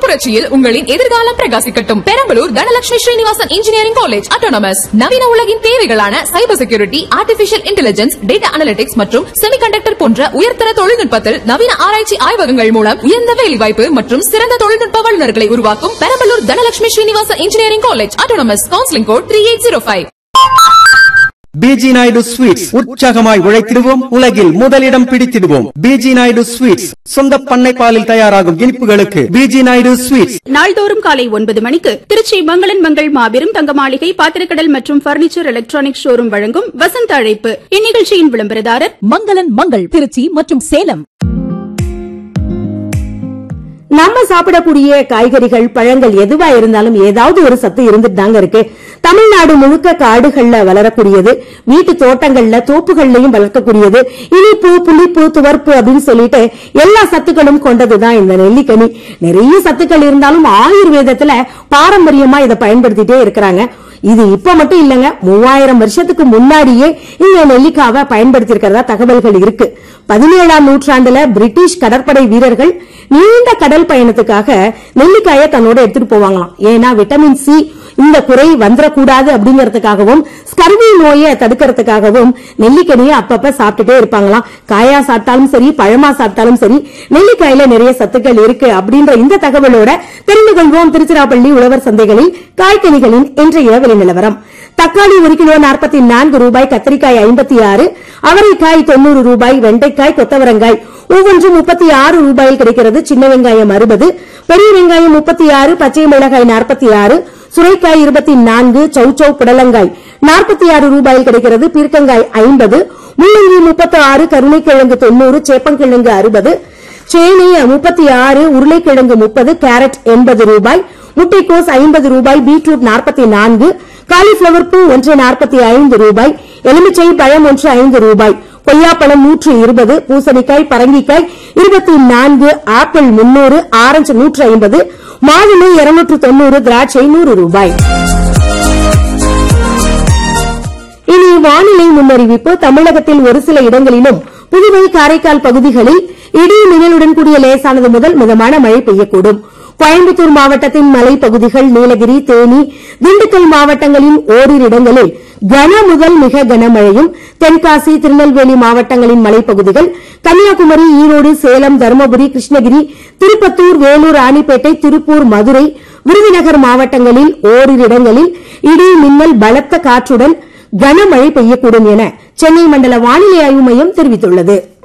புரட்சியில் உங்களின் எதிர்காலம் பிரகாசிக்கட்டும் Perambalur Dhanalakshmi Srinivasan engineering college autonomous நவீன உலகின் தேவைகளான cyber security artificial intelligence data analytics மற்றும் செமிகண்டக்டர் போன்ற உயர்தர தொழில்நுட்பத்தில் நவீன ஆராய்ச்சி ஆய்வகங்கள் மூலம் உயர்ந்த வேலைவாய்ப்பு மற்றும் சிறந்த தொழில்நுட்ப வல்லுநர்களை உருவாக்கும் Perambalur Dhanalakshmi Srinivasan engineering college autonomous counselling code three eight zero five B G Naidu sweets உற்சாகமாய் உழைத்திடுவோம் உலகில் முதலிடம் பிடித்திடுவோம் பிஜி நாயுடு ஸ்வீட்ஸ் சொந்த பண்ணை பாலில் தயாராகும் இனிப்புகளுக்கு பிஜி நாயுடு ஸ்வீட்ஸ் நாள்தோறும் காலை ஒன்பது மணிக்கு திருச்சி மங்களன் மங்கள் மாபெரும் தங்க மாளிகை பாத்திரக்கடல் மற்றும் பர்னிச்சர் எலக்ட்ரானிக் ஷோரூம் வழங்கும் வசந்த அழைப்பு இந்நிகழ்ச்சியின் விளம்பரதாரர் மங்களன் மங்கள் திருச்சி மற்றும் சேலம் நம்ம சாப்பிடக்கூடிய காய்கறிகள் பழங்கள் எதுவா இருந்தாலும் ஏதாவது ஒரு சத்து இருந்துட்டு தாங்க இருக்கு தமிழ்நாடு முழுக்க காடுகள்ல வளரக்கூடியது வீட்டு தோட்டங்கள்ல தோப்புகள்லயும் வளர்க்கக்கூடியது இனிப்பு புளிப்பு துவர்ப்பு அப்படின்னு சொல்லிட்டு எல்லா சத்துக்களும் கொண்டதுதான் இந்த நெல்லிக்கனி நிறைய சத்துக்கள் இருந்தாலும் ஆயுர்வேதத்துல பாரம்பரியமா இதை பயன்படுத்திட்டே இருக்கிறாங்க இது இப்ப மட்டும் இல்லங்க மூவாயிரம் வருஷத்துக்கு முன்னாடியே இந்த நெல்லிக்காவை பயன்படுத்தி இருக்கிறதா தகவல்கள் இருக்கு பதினேழாம் நூற்றாண்டுல பிரிட்டிஷ் கடற்படை வீரர்கள் நீண்ட கடல் பயணத்துக்காக நெல்லிக்காயை தன்னோட எடுத்துட்டு போவாங்களாம் ஏன்னா விட்டமின் சி இந்த குறை வந்துடக்கூடாது அப்படிங்கறதுக்காகவும் ஸ்கர்வி நோயை தடுக்கிறதுக்காகவும் நெல்லிக்கனியை அப்பப்ப சாப்பிட்டுட்டே இருப்பாங்களாம் காயா சாப்பிட்டாலும் சரி பழமா சாப்பிட்டாலும் சரி நெல்லிக்காயில நிறைய சத்துக்கள் இருக்கு அப்படின்ற இந்த தகவலோட தெரிந்து கொள்வோம் திருச்சிராப்பள்ளி உழவர் சந்தைகளில் காய்கனிகளின் இன்றைய விலை நிலவரம் தக்காளி ஒரு கிலோ நாற்பத்தி நான்கு ரூபாய் கத்திரிக்காய் ஐம்பத்தி ஆறு அவரைக்காய் தொண்ணூறு ரூபாய் வெண்டைக்காய் கொத்தவரங்காய் ஒவ்வொன்றும் முப்பத்தி ஆறு ரூபாயில் கிடைக்கிறது சின்ன வெங்காயம் அறுபது பெரிய வெங்காயம் முப்பத்தி ஆறு பச்சை மிளகாய் நாற்பத்தி ஆறு சுரைக்காய் இருபத்தி நான்கு சௌச்சௌ புடலங்காய் நாற்பத்தி ஆறு ரூபாயில் கிடைக்கிறது பீர்க்கங்காய் ஐம்பது முள்ளங்கி முப்பத்தி ஆறு கருணைக்கிழங்கு தொண்ணூறு சேப்பங்கிழங்கு அறுபது சேனை முப்பத்தி ஆறு உருளைக்கிழங்கு முப்பது கேரட் எண்பது ரூபாய் முட்டைக்கோஸ் ஐம்பது ரூபாய் பீட்ரூட் நாற்பத்தி நான்கு காலிஃபிளவர் பூ ஒன்று நாற்பத்தி ஐந்து ரூபாய் எலுமிச்சை பழம் ஒன்று ஐந்து ரூபாய் கொய்யாப்பழம் நூற்று இருபது பூசணிக்காய் பரங்கிக்காய் இருபத்தி நான்கு ஆப்பிள் முன்னூறு ஆரஞ்சு நூற்று ஐம்பது மாதுளை இருநூற்று தொண்ணூறு திராட்சை நூறு ரூபாய் இனி வானிலை முன்னறிவிப்பு தமிழகத்தில் ஒரு சில இடங்களிலும் புதுவை காரைக்கால் பகுதிகளில் இடி மின்னலுடன் கூடிய லேசானது முதல் மிதமான மழை பெய்யக்கூடும் கோயம்புத்தூர் மாவட்டத்தின் மலைப்பகுதிகள் நீலகிரி தேனி திண்டுக்கல் மாவட்டங்களின் ஓரிரு இடங்களில் கன முதல் மிக கனமழையும் தென்காசி திருநெல்வேலி மாவட்டங்களின் மலைப்பகுதிகள் கன்னியாகுமரி ஈரோடு சேலம் தருமபுரி கிருஷ்ணகிரி திருப்பத்தூர் வேலூர் ராணிப்பேட்டை திருப்பூர் மதுரை விருதுநகர் மாவட்டங்களில் ஓரிரு இடங்களில் இடி மின்னல் பலத்த காற்றுடன் கனமழை பெய்யக்கூடும் என சென்னை மண்டல வானிலை ஆய்வு மையம் தெரிவித்துள்ளது